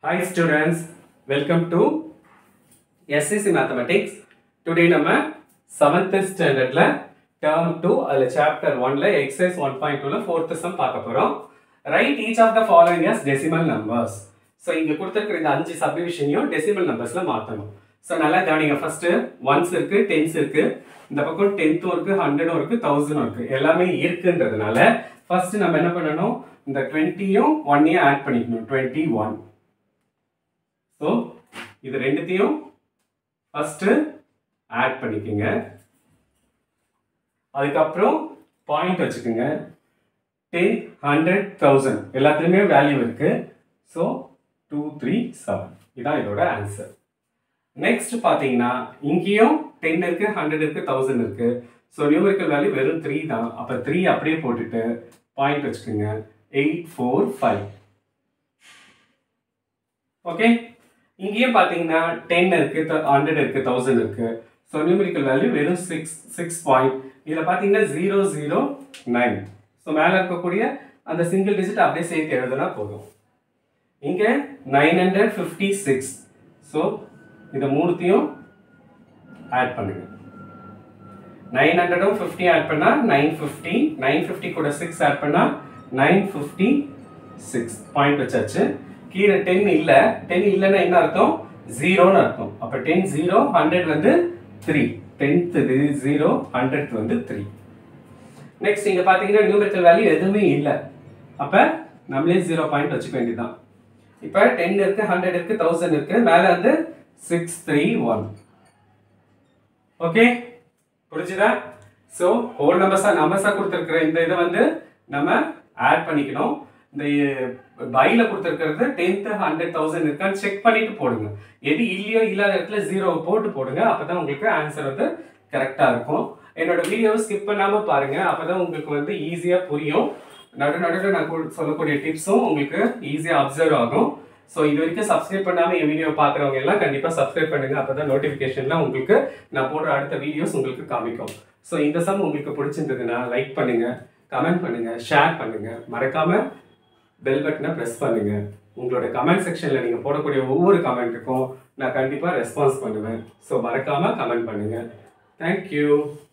Hi students, welcome to SCC Mathematics. Today நம்ம 7th ஸ்டாண்டர்ட்ல term 2 அதுல chapter 1ல exercise 1.2ல 4th sum பார்க்க போறோம். Write each of the following as decimal numbers. So இங்க கொடுத்துருக்கிற இந்த அஞ்சு சப்டிவிஷனையும் டெசிமல் நம்பர்ஸ்ல மாற்றணும் ஸோ நல்லா கவனிங்க ஃபர்ஸ்ட் ஒன்ஸ் இருக்கு டென்ஸ் இருக்கு இந்த பக்கம் டென்த்தும் இருக்கு ஹண்ட்ரடும் இருக்கு தௌசண்டும் இருக்கு எல்லாமே இருக்குன்றதுனால ஃபர்ஸ்ட் நம்ம என்ன பண்ணணும் இந்த டுவெண்ட்டியும் ஒன்னையும் ஆட் பண்ணிக்கணும் டுவெண்ட்டி ஒன் ஸோ இது ரெண்டுத்தையும் ஃபர்ஸ்ட் ஆட் பண்ணிக்கோங்க அதுக்கப்புறம் பாயிண்ட் வச்சுக்கோங்க டென் ஹண்ட்ரட் தௌசண்ட் எல்லாத்துலேயுமே வேல்யூ இருக்கு ஸோ டூ த்ரீ செவன் இதான் இதோட ஆன்சர் நெக்ஸ்ட் பார்த்தீங்கன்னா இங்கேயும் டென் இருக்கு ஹண்ட்ரட் இருக்கு தௌசண்ட் இருக்கு ஸோ நியூமரிக்கல் வேல்யூ வெறும் த்ரீ தான் அப்போ த்ரீ அப்படியே போட்டுட்டு பாயிண்ட் வச்சுக்கோங்க எயிட் ஃபோர் ஃபைவ் ஓகே இங்கேயும் பார்த்தீங்கன்னா டென் இருக்கு ஹண்ட்ரட் இருக்கு தௌசண்ட் இருக்கு ஸோ நியூமரிக்கல் வேல்யூ வெறும் சிக்ஸ் சிக்ஸ் பாயிண்ட் இதில் பார்த்தீங்கன்னா ஜீரோ ஜீரோ நைன் ஸோ மேலே இருக்கக்கூடிய அந்த சிங்கிள் டிஜிட் அப்படியே சேர்த்து எழுதுனா போதும் இங்கே nine hundred fifty six so இதை மூணுத்தையும் ஆட் பண்ணுங்க நைன் ஹண்ட்ரடும் ஃபிஃப்டி ஆட் பண்ணால் நைன் ஃபிஃப்டி நைன் ஃபிஃப்டி கூட சிக்ஸ் ஆட் பண்ணால் நைன் ஃபிஃப்டி சிக்ஸ் பாயிண்ட் வச்சாச்சு கீழே டென் இல்லை டென் இல்லைன்னா என்ன அர்த்தம் ஜீரோன்னு அர்த்தம் அப்போ டென் ஜீரோ ஹண்ட்ரட் வந்து த்ரீ டென்த்து ஜீரோ ஹண்ட்ரட் வந்து த்ரீ நெக்ஸ்ட் இங்கே பார்த்தீங்கன்னா நியூமெரிக்கல் வேல்யூ எதுவுமே இல்லை அப்போ நம்மளே ஜீரோ பாயிண்ட் வச்சுக்க வேண்டியதுதான் இப்போ டென் இருக்கு ஹண்ட்ரட் இருக்கு தௌசண்ட் இருக்கு மேலே வந்து சிக்ஸ் த்ரீ ஒன் ஓகே புரிஞ்சுதா ஸோ ஹோல் நம்பர்ஸாக நம்பர்ஸாக கொடுத்துருக்குற இந்த இதை வந்து நம்ம ஆட் பண்ணிக்கணும் இந்த பைல கொடுத்துருக்கிறது டென்த்து ஹண்ட்ரட் தௌசண்ட் இருக்கான்னு செக் பண்ணிட்டு போடுங்க எது இல்லையோ இல்லாத இடத்துல ஜீரோவை போட்டு போடுங்க அப்பதான் உங்களுக்கு ஆன்சர் வந்து கரெக்டாக இருக்கும் என்னோட வீடியோவை ஸ்கிப் பண்ணாமல் பாருங்க அப்பதான் உங்களுக்கு வந்து ஈஸியாக புரியும் நடு நடுவில் நான் கு- சொல்லக்கூடிய டிப்ஸும் உங்களுக்கு ஈஸியாக அப்சர்வ் ஆகும் ஸோ இது வரைக்கும் சப்ஸ்கிரைப் பண்ணாமல் என் வீடியோ பார்க்குறவங்க எல்லாம் கண்டிப்பாக சப்ஸ்கிரைப் பண்ணுங்க அப்போ தான் நோட்டிஃபிகேஷனில் உங்களுக்கு நான் போடுற அடுத்த வீடியோஸ் உங்களுக்கு காமிக்கும் ஸோ இந்த சம் உங்களுக்கு பிடிச்சிருந்ததுன்னா லைக் பண்ணுங்க கமெண்ட் பண்ணுங்க ஷேர் பண்ணுங்க மறக்காம பெல் பட்டனை ப்ரெஸ் பண்ணுங்க உங்களோட கமெண்ட் செக்ஷனில் நீங்கள் போடக்கூடிய ஒவ்வொரு கமெண்ட்டுக்கும் நான் கண்டிப்பாக ரெஸ்பான்ஸ் பண்ணுவேன் ஸோ மறக்காம கமெண்ட் பண்ணுங்க தேங்க்யூ